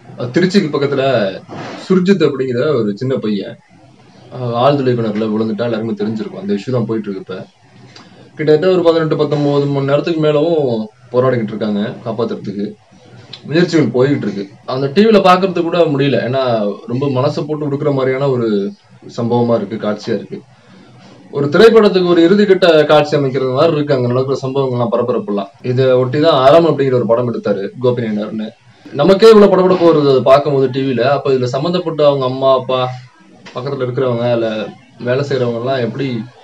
அஹ் திருச்சிக்கு பக்கத்துல சுர்ஜித் அப்படிங்கிற ஒரு சின்ன பையன் அஹ் ஆழ்துளை கிணறுல விழுந்துட்டா எல்லாருமே தெரிஞ்சிருக்கும் அந்த இஷ்யூ தான் போயிட்டு இருக்கு இப்ப கிட்டத்தட்ட ஒரு பதினெட்டு பத்தொன்பது மணி நேரத்துக்கு மேலவும் போராடிக்கிட்டு இருக்காங்க காப்பாத்துறதுக்கு முயற்சிகள் போய்கிட்டு இருக்கு அந்த டிவில பாக்குறது கூட முடியல ஏன்னா ரொம்ப மனசை போட்டு உடுக்கிற மாதிரியான ஒரு சம்பவமா இருக்கு காட்சியா இருக்கு ஒரு திரைப்படத்துக்கு ஒரு இறுதிக்கட்ட காட்சி அமைக்கிறது மாதிரி இருக்கு அங்க நடக்கிற சம்பவங்கள்லாம் பரபரப்புலாம் இதை ஒட்டிதான் அறம் அப்படிங்கிற ஒரு படம் எடுத்தாரு கோபிநாயனர்னு நமக்கே இவ்வளவு படப்படப்பு வருது அதை பார்க்கும்போது டிவில அப்ப இதுல சம்மந்தப்பட்ட அவங்க அம்மா அப்பா பக்கத்துல இருக்கிறவங்க இல்ல வேலை செய்யறவங்க எல்லாம் எப்படி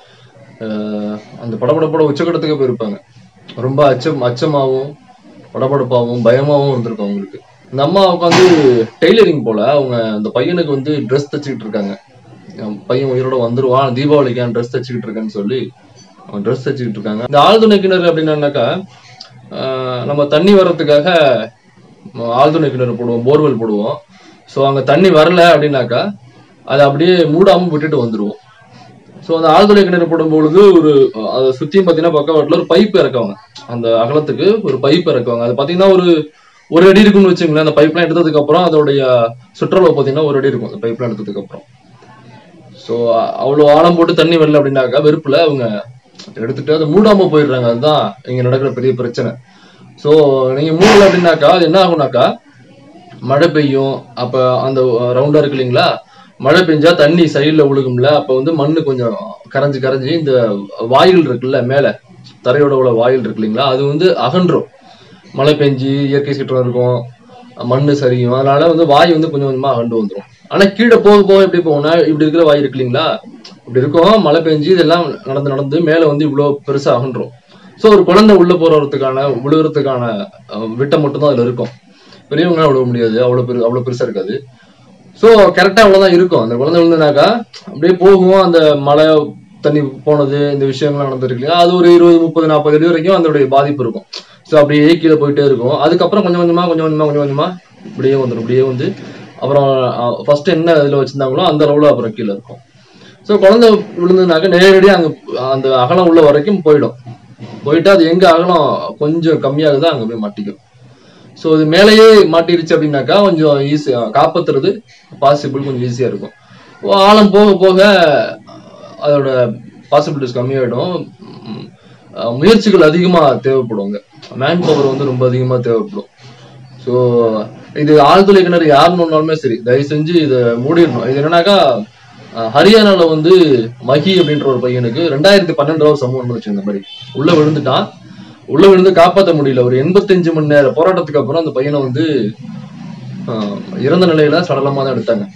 ஆஹ், அந்த படபடப்போட உச்சக்கட்டத்துக்கு போயிருப்பாங்க ரொம்ப அச்சம் அச்சமாவும் படபடப்பாவும் பயமாவும் இருந்திருக்கும் அவங்களுக்கு இந்த அம்மா உட்காந்து டெய்லரிங் போல அவங்க அந்த பையனுக்கு வந்து ட்ரெஸ் தச்சுக்கிட்டு இருக்காங்க அவன் பையன் உயிரோட வந்துருவான் தீபாவளிக்கு ட்ரெஸ் தச்சுக்கிட்டு இருக்கேன்னு சொல்லி அவன் ட்ரெஸ் தச்சுக்கிட்டு இருக்காங்க இந்த ஆழ்துணை கிணறு அப்படின்னாக்கா ஆஹ், நம்ம தண்ணி வர்றதுக்காக ம, ஆழ்துணை கிணறு போடுவோம் போர்வெல் போடுவோம் ஸோ அங்க தண்ணி வரல அப்படின்னாக்கா அதை அப்படியே மூடாம விட்டுட்டு வந்துருவோம் ஸோ அந்த ஆழ்துளை கிணறு போடும்பொழுது ஒரு அஹ், அதை சுத்தியும் பார்த்தீங்கன்னா பக்கவாட்டில் ஒரு பைப் இறக்குவாங்க அந்த அகலத்துக்கு ஒரு பைப் இறக்குவாங்க அது பார்த்தீங்கன்னா ஒரு ஒரு அடி இருக்குன்னு வச்சுங்களேன் அந்த பைப்லாம் எடுத்ததுக்கு அப்புறம் அதோடைய சுற்றளவு பார்த்தீங்கன்னா ஒரு அடி இருக்கும் அந்த பைப்லாம் எடுத்ததுக்கு அப்புறம் ஸோ அவ்வளோ ஆழம் போட்டு தண்ணி வரல அப்படின்னாக்கா வெறுப்புல அவங்க எடுத்துட்டு அதை மூடாம போயிடுறாங்க அதுதான் இங்க நடக்கிற பெரிய பிரச்சனை ஸோ நீங்க மூடல அப்படின்னாக்கா அது என்ன ஆகும்னாக்கா மழை பெய்யும் அப்ப அந்த ரவுண்டா இருக்கு இல்லைங்களா மழை பெஞ்சா தண்ணி சைடுல விழுகும்ல அப்ப வந்து மண்ணு கொஞ்சம் கரைஞ்சு கரைஞ்சு இந்த வாயில் இருக்குல்ல மேல தரையோட உள்ள வாயில் இருக்கு இல்லைங்களா அது வந்து அகன்றும் மழை பெஞ்சு இயற்கை சீற்றம் இருக்கும் மண்ணு சரியும் அதனால வந்து வாய் வந்து கொஞ்சம் கொஞ்சமா அகண்டு வந்துடும் ஆனா கீழே போக போக எப்படி போகும்னா இப்படி இருக்கிற வாய் இருக்கு இல்லைங்களா இப்படி இருக்கும் மழை பெஞ்சு இதெல்லாம் நடந்து நடந்து மேல வந்து இவ்வளவு பெருசா அகன்றும் சோ ஒரு குழந்தை உள்ள போறதுக்கான விழுகிறதுக்கான அஹ், விட்டம் மட்டும் தான் அதுல இருக்கும் பெரியவங்களால விழுக முடியாது அவ்வளவு பெரு அவ்வளவு பெருசா இருக்காது சோ கரெக்டா அவ்வளவுதான் இருக்கும் அந்த குழந்தை விழுந்துனாக்கா அப்படியே போகும் அந்த மழை தண்ணி போனது இந்த விஷயங்கள்லாம் நடந்திருக்கு இல்லையா அது ஒரு இருபது முப்பது நாற்பது அடி வரைக்கும் அதனுடைய பாதிப்பு இருக்கும் ஸோ அப்படியே கீழே போயிட்டே இருக்கும் அதுக்கப்புறம் கொஞ்சம் கொஞ்சமா கொஞ்சம் கொஞ்சமா கொஞ்சம் கொஞ்சமா இப்படியே வந்துடும் இப்படியே வந்து அப்புறம் ஃபர்ஸ்ட் என்ன இதுல வச்சிருந்தாங்களோ அந்த அளவுல அப்புறம் கீழே இருக்கும் ஸோ குழந்தை விழுந்ததுனாக்க நேரடியாக அங்க அந்த அகலம் உள்ள வரைக்கும் போயிடும் போயிட்டு அது எங்க அகலம் கொஞ்சம் கம்மியாகுதோ அங்க போய் மாட்டிக்கும் ஸோ இது மேலேயே மாட்டிருச்சு அப்படின்னாக்கா கொஞ்சம் ஈஸியா காப்பாத்துறது பாசிபிள் கொஞ்சம் ஈஸியா இருக்கும் ஓ, ஆழம் போக போக அதோட பாசிபிலிட்டிஸ் கம்மியாயிடும் உம், அஹ், முயற்சிகள் அதிகமா தேவைப்படுங்க மேன் பவர் வந்து ரொம்ப அதிகமா தேவைப்படும் ஸோ இது ஆழ்துளை கிணறு யாருன்னு ஒன்னாலுமே சரி தயவு செஞ்சு இதை மூடிடணும் இது என்னன்னாக்கா அஹ், ஹரியானால வந்து மஹி அப்படின்ற ஒரு பையனுக்கு ரெண்டாயிரத்தி பன்னெண்டுல ஒரு சம்பவம் நடந்துச்சு இந்த மாதிரி உள்ள விழுந்துட்டான் உள்ள விழுந்து காப்பாற்ற முடியல ஒரு எண்பத்தஞ்சு மணி நேர போராட்டத்துக்கு அப்புறம் அந்த பையனை வந்து அஹ், இறந்த நிலையில சடலமா தான் எடுத்தாங்க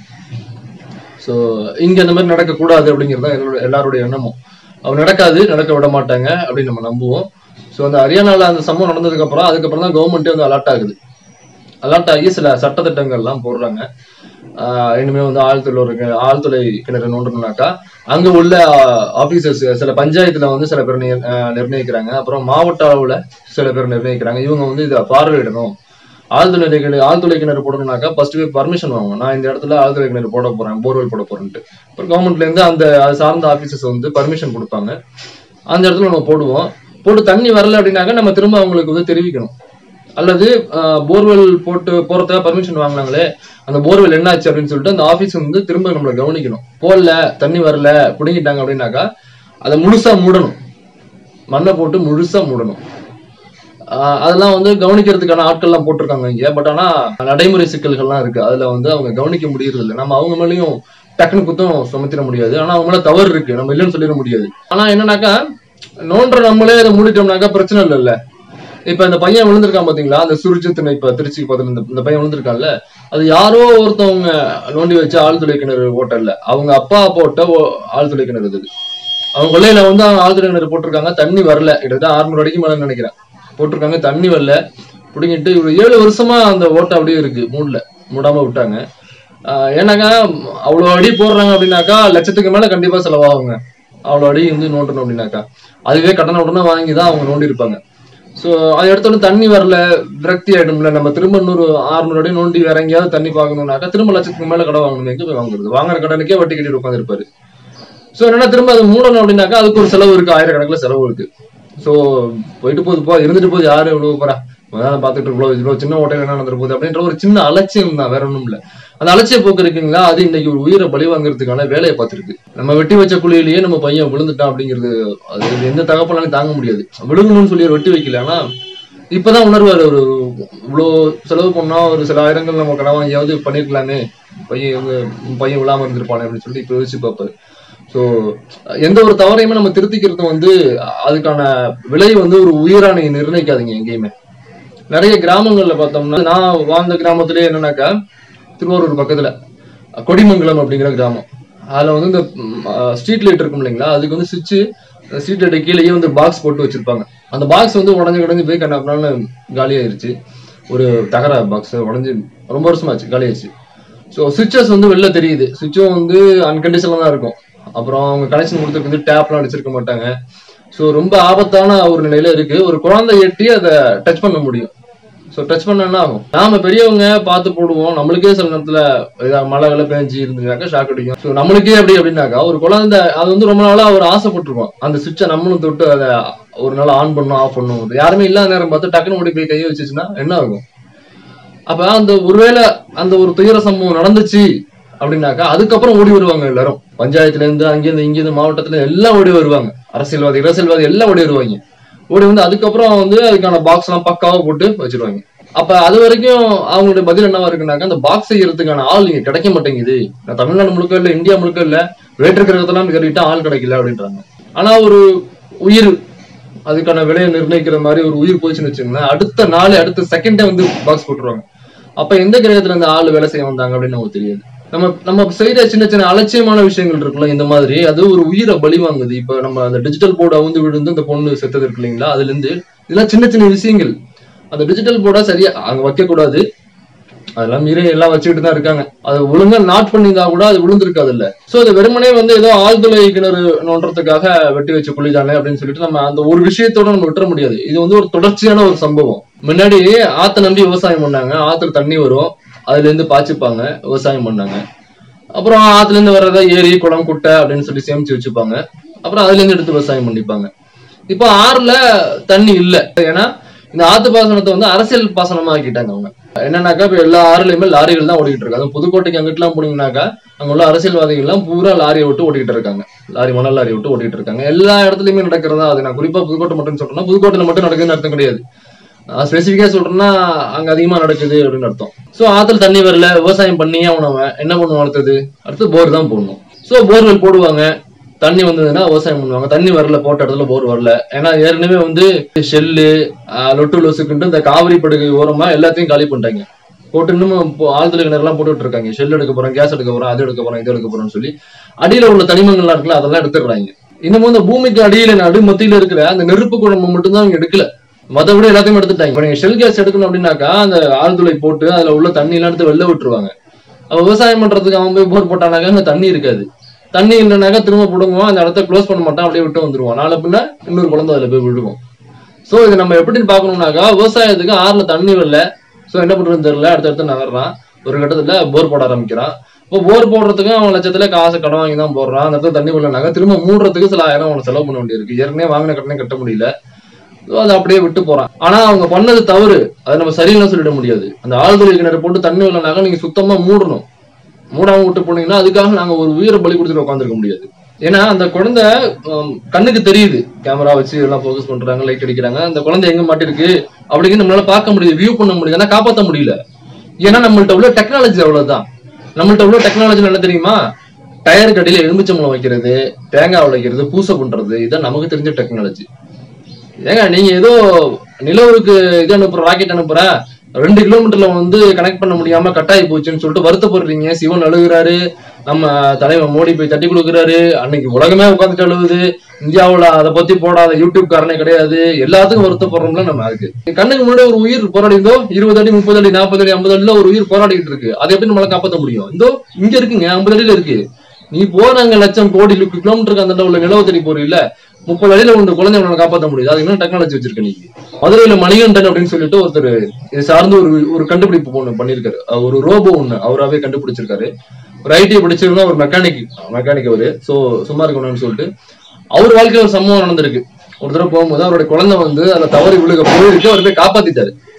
ஸோ இங்க அந்த மாதிரி நடக்கக்கூடாது அப்படிங்கிறது தான் எல்லாரோட எல்லாருடைய எண்ணமும் அவன் நடக்காது நடக்க விட மாட்டாங்க அப்படின்னு நம்ம நம்புவோம் ஸோ அந்த ஹரியானால அந்த சம்பவம் நடந்ததுக்கு அப்புறம் அதுக்கப்புறம் தான் கவர்மெண்ட்டே வந்து அலர்ட் ஆகுது அலர்ட் ஆகி சில சட்டத்திட்டங்கள்லாம் போடுறாங்க ஆஹ் இனிமே வந்து ஆழ்துளை ஒரு கி- ஆழ்துளை கிணறு நோண்டணும்னாக்கா அங்க உள்ள ஆபீசர்ஸ் சில பஞ்சாயத்துல வந்து சில பேர் நிர்- ஆஹ் நிர்ணயிக்கிறாங்க அப்புறம் மாவட்ட அளவுல சில பேர் நிர்ணயிக்கிறாங்க இவங்க வந்து இதை பார்வையிடணும் ஆழ்துளை கிணறு ஆழ்துளை கிணறு போடணும்னாக்கா ஃபர்ஸ்ட் போய் பர்மிஷன் வாங்கணும் நான் இந்த இடத்துல ஆழ்துளை கிணறு போட போறேன் போர்வெல் போட போறேன்ட்டு அப்புறம் கவர்மெண்ட்ல இருந்து அந்த அது சார்ந்த ஆபீசர்ஸ் வந்து பர்மிஷன் கொடுப்பாங்க அந்த இடத்துல நம்ம போடுவோம் போட்டு தண்ணி வரல அப்படின்னாக்கா நம்ம திரும்ப அவங்களுக்கு வந்து தெரிவிக்கணும் அல்லது போர்வெல் போட்டு போறதுக்காக பர்மிஷன் வாங்கினாங்களே அந்த போர்வெல் என்னாச்சு அப்படின்னு சொல்லிட்டு அந்த ஆபீஸ் வந்து திரும்ப நம்மளை கவனிக்கணும் போடல தண்ணி வரல பிடுங்கிட்டாங்க அப்படின்னாக்கா அதை முழுசா மூடணும் மண்ணை போட்டு முழுசா மூடணும் ஆஹ் அதெல்லாம் வந்து கவனிக்கிறதுக்கான ஆட்கள்லாம் போட்டிருக்காங்க இங்க பட் ஆனா நடைமுறை சிக்கல்கள்லாம் இருக்கு அதுல வந்து அவங்க கவனிக்க முடியறது இல்லை நம்ம அவங்க மேலயும் டக்குனு குத்தம் சுமத்திட முடியாது ஆனா அவங்க மேல தவறு இருக்கு நம்ம இல்லைன்னு சொல்லிட முடியாது ஆனா என்னன்னாக்கா நோன்ற நம்மளே அதை மூடிட்டோம்னாக்கா பிரச்சனை இல்லைல்ல இப்ப இந்த பையன் விழுந்திருக்கான் பாத்தீங்களா அந்த சுருஜித்துன்னு இப்ப திருச்சிக்கு பார்த்து இந்த இந்த பையன் விழுந்திருக்கான்ல அது யாரோ ஒருத்தவங்க நோண்டி வச்ச ஆழ்துளை கிணறு ஓட்டல்ல அவங்க அப்பா போட்ட ஓ- ஆழ்துளை கிணறு இது அவங்க கொள்ளையில வந்து அவங்க ஆழ்துளை கிணறு போட்டிருக்காங்க தண்ணி வரல கிட்டத்தட்ட அறுநூறு அடிக்கு மேல நினைக்கிறேன் போட்டிருக்காங்க தண்ணி வரல பிடிங்கிட்டு ஒரு ஏழு வருஷமா அந்த ஓட்டை அப்படியே இருக்கு மூடல மூடாம விட்டாங்க ஆஹ் ஏன்னாக்கா அவ்வளவு அடி போடுறாங்க அப்படின்னாக்கா லட்சத்துக்கு மேல கண்டிப்பா செலவாகுங்க அவ்வளவு அடி வந்து நோண்டணும் அப்படின்னாக்கா அதுவே கடனை உடனே வாங்கி தான் அவங்க நோண்டி இருப்பாங்க ஸோ அது எடுத்தோடனே தண்ணி வரல விரக்தி ஆயிடும்ல நம்ம திரும்ப இன்னொரு ஆறுநூறு அடி நோண்டி வேற எங்கேயாவது தண்ணி பார்க்கணும்னாக்கா திரும்ப லட்சத்துக்கு மேல கடன் வாங்கணும் எங்க போய் வாங்குறது வாங்குற கடனுக்கே வட்டி கட்டிட்டு உட்காந்துருப்பாரு ஸோ என்னன்னா திரும்ப அது மூடணும் அப்படின்னாக்கா அதுக்கு ஒரு செலவு இருக்கு ஆயிரக்கணக்கில் செலவு இருக்கு ஸோ போயிட்டு போகுது போ இருந்துட்டு போகுது யாரு எவ்வளவு போறா அதான் பார்த்துட்டு இவ்வளோ இவ்வளோ சின்ன ஓட்டையில என்ன நடந்துட்டு போகுது அப்படின்ற ஒரு சின்ன அலட்சியம் தான் வேற ஒண்ணும் இல்ல அந்த அலட்சிய போக்கு இருக்குங்களா அது இன்னைக்கு ஒரு உயிரை பலி வாங்குறதுக்கான வேலையை பார்த்துருக்கு நம்ம வெட்டி வச்ச குழியிலேயே நம்ம பையன் விழுந்துட்டான் அப்படிங்கிறது அது எந்த தகப்பனாலும் தாங்க முடியாது விழுங்கணும்னு சொல்லி அவர் வெட்டி வைக்கல ஆனா இப்பதான் உணர்வாரு ஒரு இவ்வளோ செலவு பண்ணா ஒரு சில ஆயிரங்கள் நம்ம கடன் வாங்கியாவது பண்ணிருக்கலாமே பையன் இவங்க பையன் விழாம இருந்திருப்பானே அப்படின்னு சொல்லிட்டு இப்ப யோசிச்சு பார்ப்பாரு ஸோ எந்த ஒரு தவறையுமே நம்ம திருத்திக்கிறது வந்து அதுக்கான விலை வந்து ஒரு உயிரானை நிர்ணயிக்காதீங்க எங்கேயுமே நிறைய கிராமங்கள்ல பார்த்தோம்னா நான் வாழ்ந்த கிராமத்திலே என்னன்னாக்கா திருவாரூர் பக்கத்துல கொடிமங்கலம் அப்படிங்கிற கிராமம் அதுல வந்து இந்த ஸ்ட்ரீட் லைட் இருக்கும் இல்லைங்களா அதுக்கு வந்து சுவிட்ச் ஸ்ட்ரீட் லைட் கீழேயே வந்து பாக்ஸ் போட்டு வச்சிருப்பாங்க அந்த பாக்ஸ் வந்து உடஞ்சு உடஞ்சு போய் கண்ணாப்பினால காலி ஆயிருச்சு ஒரு தகர பாக்ஸ் உடஞ்சு ரொம்ப வருஷமாச்சு காலி ஆயிடுச்சு ஸோ சுவிட்சஸ் வந்து வெளில தெரியுது சுவிட்சும் வந்து அன்கண்டிஷனாக தான் இருக்கும் அப்புறம் அவங்க கனெக்ஷன் கொடுத்துருக்கு வந்து டேப்லாம் அடிச்சிருக்க மாட்டாங்க ஸோ ரொம்ப ஆபத்தான ஒரு நிலையில இருக்கு ஒரு குழந்தை எட்டி அதை டச் பண்ண முடியும் ஸோ டச் பண்ண என்ன ஆகும் நாம பெரியவங்க பார்த்து போடுவோம் நம்மளுக்கே சில நேரத்துல ஏதாவது மழை வெள்ள பேஞ்சு இருந்துச்சுனாக்கா ஷாக் அடிக்கும் ஸோ நம்மளுக்கே அப்படி அப்படின்னாக்கா ஒரு குழந்தை அது வந்து ரொம்ப நாளா அவர் ஆசைப்பட்டிருக்கோம் அந்த சுவிட்சை நம்மளும் தொட்டு அதை ஒரு நாள் ஆன் பண்ணும் ஆஃப் பண்ணும் யாருமே இல்லாத நேரம் பார்த்து டக்குனு ஓடி போய் கையை வச்சுச்சுன்னா என்ன ஆகும் அப்ப அந்த ஒருவேளை அந்த ஒரு துயர சம்பவம் நடந்துச்சு அப்படின்னாக்கா அதுக்கப்புறம் ஓடி வருவாங்க எல்லாரும் பஞ்சாயத்துல இருந்து அங்கிருந்து இங்கிருந்து மாவட்டத்துல எல்லாம் ஓடி வருவாங்க அரசியல்வாதி அரசியல்வாதி எல்லாம் ஓடி வருவாங்க ஓடி வந்து அதுக்கப்புறம் வந்து அதுக்கான பாக்ஸ் எல்லாம் பக்காவா போட்டு வச்சிருவாங்க அப்ப அது வரைக்கும் அவங்களுடைய பதில் என்னவா இருக்குனாக்கா அந்த பாக்ஸ் செய்யறதுக்கான ஆள் இங்க கிடைக்க மாட்டேங்குது நான் தமிழ்நாடு முழுக்க இல்ல இந்தியா முழுக்க இல்ல வேற்று கிரகத்தெல்லாம் கேட்டுக்கிட்டா ஆள் கிடைக்கல அப்படின்றாங்க ஆனா ஒரு உயிர் அதுக்கான விலையை நிர்ணயிக்கிற மாதிரி ஒரு உயிர் போச்சுன்னு வச்சுங்களேன் அடுத்த நாள் அடுத்த செகண்டே வந்து பாக்ஸ் போட்டுருவாங்க அப்ப எந்த கிரகத்துல இந்த ஆள் வேலை செய்ய வந்தாங்க அப்படின்னு நமக்கு தெரியாது நம்ம நம்ம செய்யற சின்ன சின்ன அலட்சியமான விஷயங்கள் இருக்குல்ல இந்த மாதிரி அது ஒரு உயிரை பலி வாங்குது இப்ப நம்ம அந்த டிஜிட்டல் போர்டு அவுந்து விழுந்து அந்த பொண்ணு செத்தது இருக்கு இல்லைங்களா அதுல இருந்து இதெல்லாம் சின்ன சின்ன விஷயங்கள் அந்த டிஜிட்டல் போர்டா சரியா அங்க வைக்க கூடாது அதெல்லாம் மீறி எல்லாம் வச்சுக்கிட்டு தான் இருக்காங்க அது ஒழுங்கா நாட் பண்ணியிருந்தா கூட அது விழுந்திருக்காது இல்ல சோ அது வெறுமனே வந்து ஏதோ ஆழ்துளை கிணறு நோன்றதுக்காக வெட்டி வச்சு குளிதானே அப்படின்னு சொல்லிட்டு நம்ம அந்த ஒரு விஷயத்தோட நம்ம விட்டுற முடியாது இது வந்து ஒரு தொடர்ச்சியான ஒரு சம்பவம் முன்னாடி ஆத்த நம்பி விவசாயம் பண்ணாங்க ஆத்துல தண்ணி வரும் அதுல இருந்து பாய்ச்சிப்பாங்க விவசாயம் பண்ணாங்க அப்புறம் ஆத்துல இருந்து வர்றத ஏரி குளம் குட்டை அப்படின்னு சொல்லி சேமிச்சு வச்சுப்பாங்க அப்புறம் அதுல இருந்து எடுத்து விவசாயம் பண்ணிப்பாங்க இப்போ ஆறுல தண்ணி இல்ல ஏன்னா இந்த ஆத்து பாசனத்தை வந்து அரசியல் பாசனமா ஆக்கிட்டாங்க அவங்க என்னன்னாக்கா இப்ப எல்லா ஆறுலயுமே லாரிகள் தான் ஓடிக்கிட்டு இருக்கு அது புதுக்கோட்டைக்கு அங்கிட்டுலாம் போனீங்கன்னாக்கா அங்க உள்ள அரசியல்வாதிகள் எல்லாம் பூரா லாரியை விட்டு ஓட்டிக்கிட்டு இருக்காங்க லாரி மணல் லாரி விட்டு ஓட்டிட்டு இருக்காங்க எல்லா இடத்துலயுமே நடக்கிறதா அது நான் குறிப்பா புதுக்கோட்டை மட்டும் சொல்றேன்னா புதுக்கோட்டையில மட்டும் நடக்குதுன்னு அர்த்தம் கிடையாது ஸ்பெசிஃபிக்கா சொல்றேன்னா அங்க அதிகமா நடக்குது அப்படின்னு அர்த்தம் சோ ஆத்துல தண்ணி வரல விவசாயம் பண்ணியே அவனவன் என்ன பண்ணுவான் அடுத்தது அடுத்து போர் தான் போடணும் சோ போர்வெல் போடுவாங்க தண்ணி வந்ததுன்னா விவசாயம் பண்ணுவாங்க தண்ணி வரல போட்ட இடத்துல போர் வரல ஏன்னா ஏற்கனவே வந்து ஷெல்லு லொட்டு லொசுக்குன்ட்டு இந்த காவிரி படுகை ஓரமா எல்லாத்தையும் காலி பண்ணிட்டாங்க போட்டு இன்னும் இப்போ ஆழ்துளை கிணறுலாம் போட்டுட்டு இருக்காங்க ஷெல் எடுக்க போறோம் கேஸ் எடுக்க போறோம் அது எடுக்க போறோம் இது எடுக்க போறோம்னு சொல்லி அடியில உள்ள தனிமங்கள்லாம் இருக்குல்ல அதெல்லாம் எடுத்துடுறாங்க இன்னமும் இந்த பூமிக்கு அடியில நடு மத்தியில இருக்கிற அந்த நெருப்பு குழம்பு மட்டும்தான் அவங்க எடுக்கல மற்றபடி எல்லாத்தையும் எடுத்துட்டாங்க இப்போ நீங்க ஷெல் கேஸ் எடுக்கணும் அப்படின்னாக்கா அந்த ஆழ்துளை போட்டு அதுல உள்ள தண்ணி எல்லாம் எடுத்து வெளில விட்டுருவாங்க அப்ப விவசாயம் பண்றதுக்கு அவன் போய் போர் போட்டானாக்கா அங்க தண்ணி இருக்காது தண்ணி இல்லைனாக்கா திரும்ப பிடுங்குவான் அந்த இடத்த க்ளோஸ் பண்ண மாட்டான் அப்படியே விட்டு வந்துருவான் நாளை பின்ன இன்னொரு குழந்தை அதுல போய் விழுகும் சோ இது நம்ம எப்படின்னு பாக்கணும்னாக்கா விவசாயத்துக்கு ஆறுல தண்ணி வரல சோ என்ன பண்றதுன்னு தெரியல அடுத்தடுத்து நகர்றான் ஒரு கட்டத்துல போர் போட ஆரம்பிக்கிறான் இப்போ போர் போடுறதுக்கு அவன் லட்சத்துல காசு கடன் வாங்கி தான் போடுறான் அந்த இடத்துல தண்ணி வரலனாக்கா திரும்ப மூடுறதுக்கு சில ஆயிரம் அவனை செலவு பண்ண வேண்டியிருக்கு ஏற்கனவே வாங்கின கடனே கட்ட முடியல So அதை அப்படியே விட்டு போறான் ஆனா அவங்க பண்ணது தவறு அதை நம்ம சரியில்லைன்னு சொல்லிட முடியாது அந்த ஆழ்துளை கிணறு போட்டு தண்ணி வரலனாக்கா நீங்க சுத்தமா மூடணும் மூடாம விட்டு போனீங்கன்னா அதுக்காக நாங்க ஒரு உயிரை பலி கொடுத்துட்டு உட்காந்துருக்க முடியாது ஏன்னா அந்த குழந்தை ஹம், கண்ணுக்கு தெரியுது கேமரா வச்சு எல்லாம் ஃபோக்கஸ் பண்றாங்க லைட் அடிக்கிறாங்க அந்த குழந்தை எங்க மாட்டிருக்கு அப்படின்னு நம்மளால பார்க்க முடியுது வியூ பண்ண முடியுது ஆனா காப்பாத்த முடியல ஏன்னா நம்மள்ட்ட உள்ள டெக்னாலஜி அவ்வளவுதான் நம்மள்ட்ட உள்ள டெக்னாலஜி என்ன தெரியுமா டயருக்கு அடியில எலுமிச்சம்பழம் வைக்கிறது தேங்காய் உடைக்கிறது பூசை பண்றது இதான் நமக்கு தெரிஞ்ச டெக்னாலஜி ஏங்க நீங்க ஏதோ நிலவுக்கு இது அனுப்புற ராக்கெட் அனுப்புற ரெண்டு கிலோமீட்டர்ல வந்து கனெக்ட் பண்ண முடியாம கட்டாயி போச்சுன்னு சொல்லிட்டு வருத்தப்படுறீங்க சிவன் அழுகுறாரு நம்ம தலைவர் மோடி போய் தட்டி கொடுக்குறாரு அன்னைக்கு உலகமே உட்காந்துட்டு அழுகுது இந்தியாவுல அதை பத்தி போடாத யூடியூப் காரனே கிடையாது எல்லாத்துக்கும் வருத்தப்படுறோம்ல நம்ம அதுக்கு கண்ணுக்கு முன்னாடி ஒரு உயிர் போராடிந்தோ இருபது அடி முப்பது அடி நாற்பது அடி ஐம்பது அடியில ஒரு உயிர் போராடிட்டு இருக்கு அதை எப்படி நம்மளால காப்பாற்ற முடியும் இந்தோ இங்க இருக்குங்க ஐம்பது அடியில இருக்கு நீ போறாங்க லட்சம் கோடி கிலோமீட்டருக்கு அந்த உள்ள நிலவு தேடி போறீல்ல முப்பது அடியில உங்க குழந்தை உன்னால காப்பாற்ற முடியுது அது இன்னும் டெக்னாலஜி வச்சிருக்க நீங்க மதுரையில மணிகண்டன் அப்படின்னு சொல்லிட்டு ஒருத்தர் இது சார்ந்து ஒரு ஒரு கண்டுபிடிப்பு ஒண்ணு பண்ணிருக்காரு அவர் ஒரு ரோபோ ஒண்ணு அவராவே கண்டுபிடிச்சிருக்காரு ஒரு ஐடிஐ படிச்சிருந்தா ஒரு மெக்கானிக் மெக்கானிக் அவரு சோ சும்மா இருக்கணும்னு சொல்லிட்டு அவர் வாழ்க்கையில ஒரு சம்பவம் நடந்திருக்கு ஒரு தடவை போகும்போது அவருடைய குழந்தை வந்து அதுல தவறி விழுக போயிருக்கு அவர் போய் காப்பாத்திட்டாரு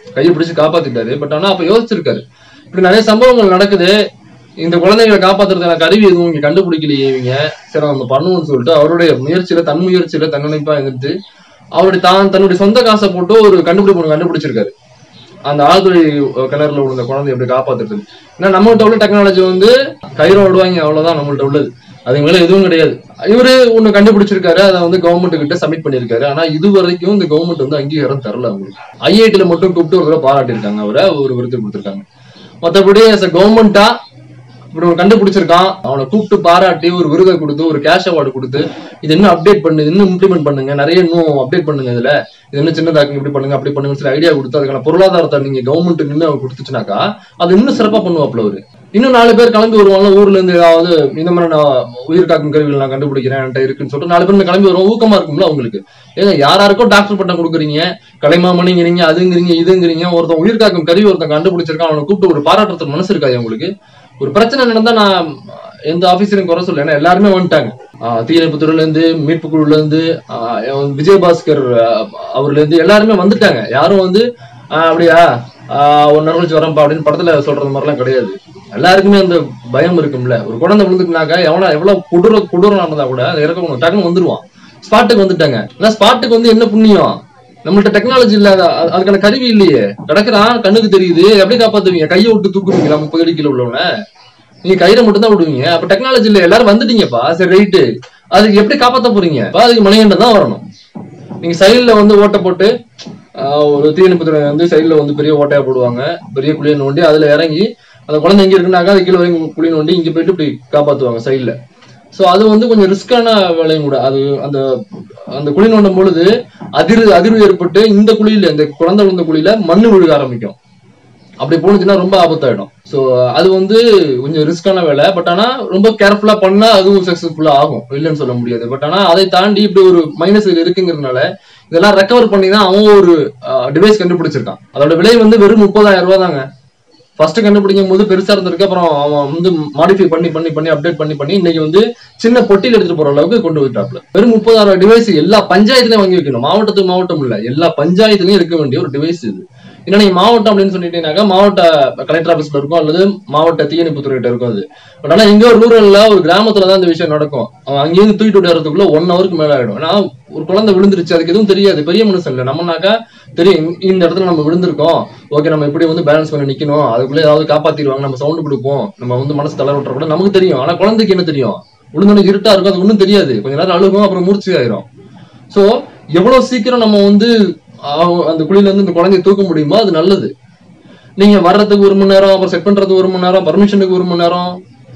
கையை பிடிச்சு காப்பாத்திட்டாரு பட் ஆனா அப்ப யோசிச்சிருக்காரு இப்படி நிறைய சம்பவங்கள் நடக்குது இந்த குழந்தைகளை காப்பாத்துறதுக்கான கருவி எதுவும் இங்க கண்டுபிடிக்கலையே இவங்க சரி நம்ம பண்ணுவோம்னு சொல்லிட்டு அவருடைய முயற்சியில தன் முயற்சியில தன்னணைப்பா இருந்துட்டு அவருடைய தான் தன்னுடைய சொந்த காசை போட்டு ஒரு கண்டுபிடிப்பு ஒண்ணு கண்டுபிடிச்சிருக்காரு அந்த ஆழ்துறை கிணறுல விழுந்த குழந்தை எப்படி காப்பாத்துறது ஏன்னா நம்மகிட்ட உள்ள டெக்னாலஜி வந்து கயிறு விடுவாங்க அவ்வளவுதான் நம்மள்ட்ட உள்ளது அதுக்கு மேல எதுவும் கிடையாது இவரு ஒண்ணு கண்டுபிடிச்சிருக்காரு அதை வந்து கவர்மெண்ட் கிட்ட சப்மிட் பண்ணிருக்காரு ஆனா இது வரைக்கும் இந்த கவர்மெண்ட் வந்து அங்கீகாரம் தரல அவங்களுக்கு ஐஐடில மட்டும் கூப்பிட்டு ஒரு தடவை பாராட்டியிருக்காங்க அவரை ஒரு விருது கொடுத்திருக்காங்க மத்தபடி as a கவர்மெண்டா இப்படி ஒரு கண்டுபிடிச்சிருக்கான் அவனை கூப்பிட்டு பாராட்டி ஒரு விருதை கொடுத்து ஒரு கேஷ் அவார்டு கொடுத்து இது இன்னும் அப்டேட் பண்ணு இது இன்னும் இம்ப்ளிமெண்ட் பண்ணுங்க நிறைய இன்னும் அப்டேட் பண்ணுங்க இதுல இது இன்னும் சின்னதாக்குங்க இப்படி பண்ணுங்க அப்படி பண்ணுங்க சொல்லி ஐடியா கொடுத்து அதுக்கான பொருளாதாரத்தை நீங்க கவர்மெண்ட் நின்று அவர் கொடுத்துச்சுனாக்கா அது இன்னும் சிறப்பா பண்ணுவாப்ல அவரு இன்னும் நாலு பேர் கிளம்பி வருவாங்க ஊர்ல இருந்து ஏதாவது இந்த மாதிரி நான் உயிர் காக்கும் கருவிகள் நான் கண்டுபிடிக்கிறேன் என்கிட்ட இருக்குன்னு சொல்லிட்டு நாலு பேர் கிளம்பி வருவோம் ஊக்கமா இருக்கும்ல அவங்களுக்கு ஏங்க யாராருக்கோ டாக்டர் பட்டம் கொடுக்குறீங்க கலைமாமணிங்கிறீங்க அதுங்கிறீங்க இதுங்கிறீங்க ஒருத்தன் உயிர் காக்கும் கருவி ஒருத்தன் கண்டுபிடிச்சிருக்கான் அவனை கூப்பிட்டு ஒரு பாராட்டுறதுக்கு மனசு இருக்காது உங்களுக்கு ஒரு பிரச்சனை நடந்தா நான் எந்த ஆபீசரையும் குறை சொல்ல ஏன்னா எல்லாருமே வந்துட்டாங்க ஆஹ் தீயணைப்பு துறையில இருந்து மீட்பு குழுல இருந்து ஆஹ் விஜயபாஸ்கர் ஆஹ் அவர்ல இருந்து எல்லாருமே வந்துட்டாங்க யாரும் வந்து ஆஹ் அப்படியா ஆஹ் ஒரு நேரம் கழிச்சு வரேன்ப்பா அப்படின்னு படத்துல சொல்றது மாதிரிலாம் கிடையாது எல்லாருக்குமே அந்த பயம் இருக்கும்ல ஒரு குழந்தை விழுந்துட்டுனாக்கா எவனா எவ்வளவு கொடூர கொடூரம் நடந்தா கூட அதை இறக்கணும் டக்குன்னு வந்துருவான் ஸ்பாட்டுக்கு வந்துட்டாங்க ஆனா ஸ்பாட்டுக்கு வந்து என்ன புண்ணியம் நம்மள்ட்ட டெக்னாலஜி இல்லாத அது- அதுக்கான கருவி இல்லையே கிடக்குறான் கண்ணுக்கு தெரியுது எப்படி காப்பாத்துவீங்க கையை விட்டு தூக்குவீங்களா முப்பது அடி கிலோ உள்ளவன நீங்க கயிறை மட்டும் தான் விடுவீங்க அப்ப டெக்னாலஜி இல்ல எல்லாரும் வந்துட்டீங்கப்பா சரி ரைட்டு அதுக்கு எப்படி காப்பாத்த போறீங்க அப்ப அதுக்கு மணிகண்டன் தான் வரணும் நீங்க சைடுல வந்து ஓட்டை போட்டு ஆஹ், ஒரு தீயணைப்பு துறை வந்து சைடுல வந்து பெரிய ஓட்டையா போடுவாங்க பெரிய குழியை நோண்டி அதுல இறங்கி அந்த குழந்தை எங்க இருக்குனாக்கா அது கீழே வரைக்கும் குழி நோண்டி இங்க போயிட்டு இப்படி காப்பாத்துவாங்க சைடுல சோ அது வந்து கொஞ்சம் ரிஸ்கான வேலையும் கூட அது அந்த அந்த குழி நோண்டும் பொழுது அதிர் அதிர்வு ஏற்பட்டு இந்த குழியில இந்த குழந்தை விழுந்த குழியில மண்ணு விழுக ஆரம்பிக்கும் அப்படி போனுச்சுன்னா ரொம்ப ஆபத்தாயிடும் சோ அது வந்து கொஞ்சம் ரிஸ்கான வேலை பட் ஆனா ரொம்ப கேர்ஃபுல்லா பண்ணா அதுவும் சக்சஸ்ஃபுல்லா ஆகும் இல்லைன்னு சொல்ல முடியாது பட் ஆனா அதை தாண்டி இப்படி ஒரு மைனஸ் இருக்குங்கிறதுனால இதெல்லாம் ரெக்கவர் பண்ணி தான் அவன் ஒரு டிவைஸ் கண்டுபிடிச்சிருக்கான் அதோட விலை வந்து வெறும் முப்பதாயிரம் ரூபாய் தாங்க ஃபர்ஸ்ட் கண்டுபிடிக்கும் போது பெருசா இருந்திருக்கு அப்புறம் அவன் வந்து மாடிஃபை பண்ணி பண்ணி பண்ணி அப்டேட் பண்ணி பண்ணி இன்னைக்கு வந்து சின்ன பொட்டியில் எடுத்துட்டு போற அளவுக்கு கொண்டு போயிட்டாப்ல வெறும் முப்பதாயிரம் டிவைஸ் எல்லா பஞ்சாயத்துலயும் வாங்கி வைக்கணும் மாவட்டத்துக்கு மாவட்டம் இல்ல எல்லா பஞ்சாயத்துலயும் இருக்க வேண்டிய ஒரு டிவைஸ் இது ஏன்னா நீங்க மாவட்டம் அப்படின்னு சொல்லிட்டீங்கன்னாக்கா மாவட்ட கலெக்டர் ஆபீஸ்ல இருக்கும் அல்லது மாவட்ட தீயணைப்பு துறையிட்ட இருக்கும் அது பட் ஆனா இங்க ஒரு ரூரல்ல ஒரு கிராமத்துல தான் இந்த விஷயம் நடக்கும் அவன் அங்கேயிருந்து தூக்கிட்டு வரதுக்குள்ள ஒன் ஹவருக்கு மேல ஆயிடும் ஏன்னா ஒரு குழந்தை விழுந்துருச்சு அதுக்கு எதுவும் தெரியாது பெரிய மனுஷன் இல்ல நம்மனாக்கா தெரியும் இந்த- இந்த இடத்துல நம்ம விழுந்திருக்கோம் ஓகே நம்ம இப்படி வந்து பேலன்ஸ் பண்ணி நிக்கணும் அதுக்குள்ள ஏதாவது காப்பாத்திடுவாங்க நம்ம சவுண்ட் கொடுப்போம் நம்ம வந்து மனசு தளர விட்டுற கூட நமக்கு தெரியும் ஆனா குழந்தைக்கு என்ன தெரியும் விழுந்தோன்னு இருட்டா இருக்கும் அது ஒண்ணும் தெரியாது கொஞ்ச நேரம் அழுகும் அப்புறம் மூர்ச்சி ஆயிரும் சோ எவ்வளவு சீக்கிரம் நம்ம வந்து அவ- அந்த குழியில இருந்து இந்த குழந்தைய தூக்க முடியுமோ அது நல்லது நீங்க வர்றதுக்கு ஒரு மணி நேரம் அப்புறம் செட் பண்றதுக்கு ஒரு மணி நேரம் பர்மிஷனுக்கு ஒரு மணி நேரம்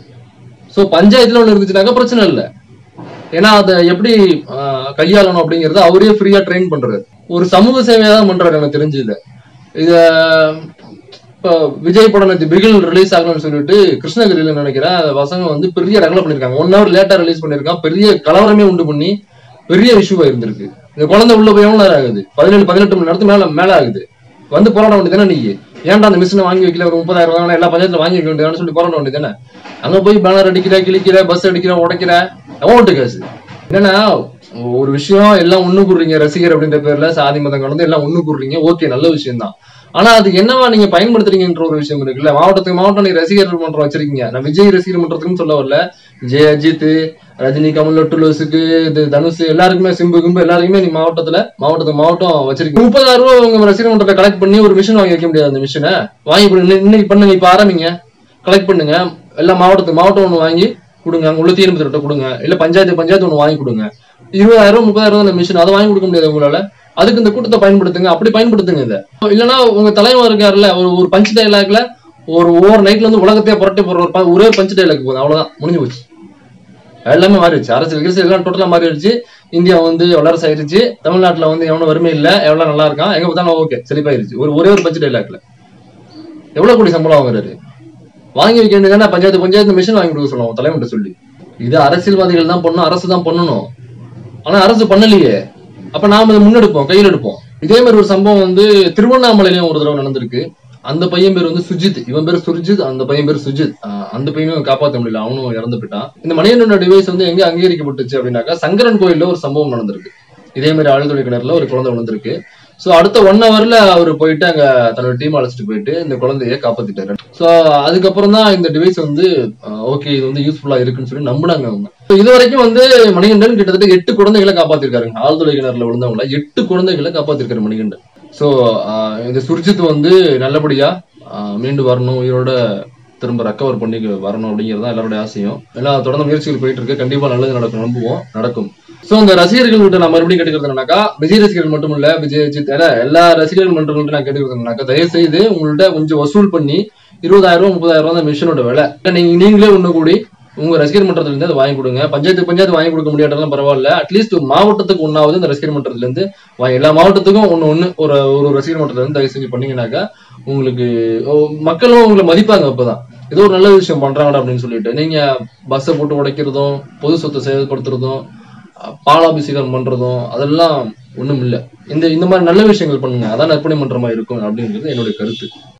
சோ பஞ்சாயத்துல ஒண்ணு இருந்துச்சுனாக்கா பிரச்சனை இல்லை ஏன்னா அதை எப்படி ஆஹ், கையாளணும் அப்படிங்கறத அவரே ஃப்ரீயா ட்ரெயின் பண்றாரு ஒரு சமூக சேவையா தான் பண்றாரு எனக்கு தெரிஞ்சு இத இத இப்போ விஜய் படம் நேற்று பிகில் ரிலீஸ் ஆகணும்னு சொல்லிட்டு கிருஷ்ணகிரியில நினைக்கிறேன் அந்த பசங்க வந்து பெரிய ரகலை பண்ணிருக்காங்க ஒன் ஹவர் லேட்டா ரிலீஸ் பண்ணிருக்கான் பெரிய கலவரமே உண்டு பண்ணி பெரிய இஷ்யூவா இருந்திருக்கு இந்த குழந்தை உள்ள போய் எவ்வளவு நேரம் ஆகுது பதினேழு பதினெட்டு மணி நேரத்துக்கு மேல மேல ஆகுது வந்து போராட வேண்டியதானே நீ ஏன்டா அந்த மிஷினை வாங்கி வைக்கல ஒரு முப்பதாயிரம் ரூபாய் எல்லா பஞ்சாயத்துல வாங்கி வைக்க வேண்டியதானு சொல்லி போராட வேண்டியதானே அங்க போய் பேனர் அடிக்கிற கிழிக்கிற பஸ் அடிக்கிற உடைக்கிற அமௌண்ட் காசு என்னன்னா ஒரு விஷயம் எல்லாம் ஒண்ணு கூடுறீங்க ரசிகர் அப்படின்ற பேர்ல சாதி மதம் கலந்து எல்லாம் ஒண்ணு கூடுறீங்க ஓகே நல்ல விஷயம் தான் ஆனா அது என்னவா நீங்க பயன்படுத்துறீங்கன்ற ஒரு விஷயம் இருக்குல்ல மாவட்டத்துக்கு மாவட்டம் நீங்க ரசிகர் மன்றம் வச்சிருக்கீங்க நான் விஜய் ரசிகர் மன்றத்துக்குன்னு சொல்ல வரல ஜெய அஜித் ரஜினி கமல் லொட்டுலோஸுக்கு இது தனுஷ் எல்லாருக்குமே சிம்பு கிம்பு எல்லாருக்குமே நீ மாவட்டத்துல மாவட்டத்துக்கு மாவட்டம் வச்சிருக்கீங்க முப்பதாயிரம் ரூபாய் உங்க ரசிகர் மன்றத்தை கலெக்ட் பண்ணி ஒரு மிஷின் வாங்கி வைக்க முடியாது அந்த மிஷினை வாங்கி கொடுங்க இன்னைக்கு பண்ணுங்க இப்ப ஆரம்பிங்க கலெக்ட் பண்ணுங்க எல்லா மாவட்டத்துக்கு மாவட்டம் ஒண்ணு வாங்கி கொடுங்க அங்க உள்ள தீர்ப்பு திட்ட கொடுங்க இல்ல பஞ்சாயத்து பஞ்சாயத்து ஒண்ணு வாங்கி கொடுங்க இருபதாயிரம் முப்பதாயிரம் தான் அந்த மிஷின் அதை வாங்கி கொடுக்க முடியாது உங்களால அதுக்கு இந்த கூட்டத்தை பயன்படுத்துங்க அப்படி பயன்படுத்துங்க இதை இல்லைன்னா உங்க தலைவர் இருக்காருல்ல ஒரு ஒரு பஞ்ச் டைலாக்ல ஒரு ஓவர் நைட்ல வந்து உலகத்தையே புரட்டி போடுற ஒரு ப- ஒரே பஞ்ச் டைலாக் போதும் அவ்வளவுதான் முடிஞ்சு போச்சு எல்லாமே மாறிடுச்சு அரசியல் கிரசியல் எல்லாம் டோட்டலா மாறிடுச்சு இந்தியா வந்து வளர்ச்சி ஆயிருச்சு தமிழ்நாட்டுல வந்து எவனும் வறுமை இல்ல எவ்வளவு நல்லா இருக்கான் எங்க பார்த்தாலும் ஓகே செழிப்பாயிருச்சு ஒரு ஒரே ஒரு பஞ்ச் டைலாக்ல எவ்வளவு கோடி சம்பளம் வாங்குறாரு வாங்கி வைக்க வேண்டியதானே பஞ்சாயத்து பஞ்சாயத்து மிஷின் வாங்கி கொடுக்க சொல்லுவோம் தலைவன்கிட்ட சொல்லி இது அரசியல்வாதிகள் தான் பண்ணணும் அரசு தான் பண்ணணும் ஆனா அரசு பண்ணலையே அப்ப நாம இதை முன்னெடுப்போம் கையில் எடுப்போம் இதே மாதிரி ஒரு சம்பவம் வந்து திருவண்ணாமலையிலயும் ஒரு தடவை நடந்திருக்கு அந்த பையன் பேர் வந்து சுஜித் இவன் பேர் சுர்ஜித் அந்த பையன் பேர் சுஜித் ஆஹ் அந்த பையனும் காப்பாற்ற முடியல அவனும் இறந்து போயிட்டான் இந்த மணியனோட டிவைஸ் வந்து எங்க அங்கீகரிக்கப்பட்டுச்சு அப்படின்னாக்கா சங்கரன் கோயில்ல ஒரு சம்பவம் நடந்திருக்கு இதே மாதிரி ஆழ்துறை கிணறுல ஒரு குழந்தை விழுந்திருக்கு சோ அடுத்த ஒன் ஹவர்ல அவர் போயிட்டு அங்க தன்னோட டீம் அழைச்சிட்டு போயிட்டு இந்த குழந்தைய காப்பாத்திட்டாரு சோ அதுக்கப்புறம் தான் இந்த டிவைஸ் வந்து ஓகே இது வந்து யூஸ்ஃபுல்லா இருக்குன்னு சொல்லி நம்பினாங்க அவங்க So, இது வரைக்கும் வந்து மணிகண்டன் கிட்டத்தட்ட எட்டு குழந்தைகளை காப்பாத்திருக்காருங்க ஆழ்துளை கிணறுல விழுந்தவங்கள எட்டு குழந்தைகளை காப்பாத்திருக்காரு மணிகண்டன் சோ இந்த சுர்ஜித் வந்து நல்லபடியா ஆஹ் மீண்டு வரணும் உயிரோட திரும்ப ரெக்கவர் பண்ணி வரணும் அப்படிங்கிறது தான் எல்லாருடைய ஆசையும் எல்லாம் தொடர்ந்து முயற்சிகள் போயிட்டு இருக்கு கண்டிப்பா நல்லது நடக்கும் நம்புவோம் நடக்கும் சோ இந்த ரசிகர்கள் கிட்ட நான் மறுபடியும் கேட்டுக்கிறது என்னன்னாக்கா விஜய் ரசிகர்கள் மட்டும் இல்ல விஜய் அஜித் ஏன்னா எல்லா ரசிகர்கள் மன்றங்கள்ட்ட நான் கேட்டுக்கிறது என்னன்னாக்கா தயவு செய்து உங்கள்ட்ட கொஞ்சம் வசூல் பண்ணி இருபதாயிரம் ரூபாய் முப்பதாயிரம் ரூபாய் அந்த மிஷினோட விலை நீங்க நீங்களே ஒண்ணு கூடி உங்க ரசிகர் மன்றத்துல இருந்து அதை வாங்கி கொடுங்க பஞ்சாயத்து பஞ்சாயத்து வாங்கி கொடுக்க முடியாட்டாலும் பரவாயில்ல அட்லீஸ்ட் மாவட்டத்துக்கு ஒன்னாவது இந்த ரசிகர் மன்றத்துல இருந்து வாங்கி எல்லா மாவட்டத்துக்கும் ஒண்ணு ஒண்ணு ஒரு ஒரு ரசிகர் மன்றத்துல இருந்து தயவு செஞ்சு பண்ணீங்கன்னாக்கா உங்களுக்கு ஓ, மக்களும் உங்களை மதிப்பாங்க அப்பதான் ஏதோ ஒரு நல்ல விஷயம் பண்றாங்கடா அப்படின்னு சொல்லிட்டு நீங்க பஸ்ஸை போட்டு உடைக்கிறதும் பொது சொத்தை செயல்படுத்துறதும் அஹ், பாலாபிஷேகம் பண்றதும் அதெல்லாம் ஒண்ணும் இல்ல இந்த இந்த மாதிரி நல்ல விஷயங்கள் பண்ணுங்க அதான் நற்பணி மன்றமா இருக்கும் அப்படிங்கிறது என்னுடைய கருத்து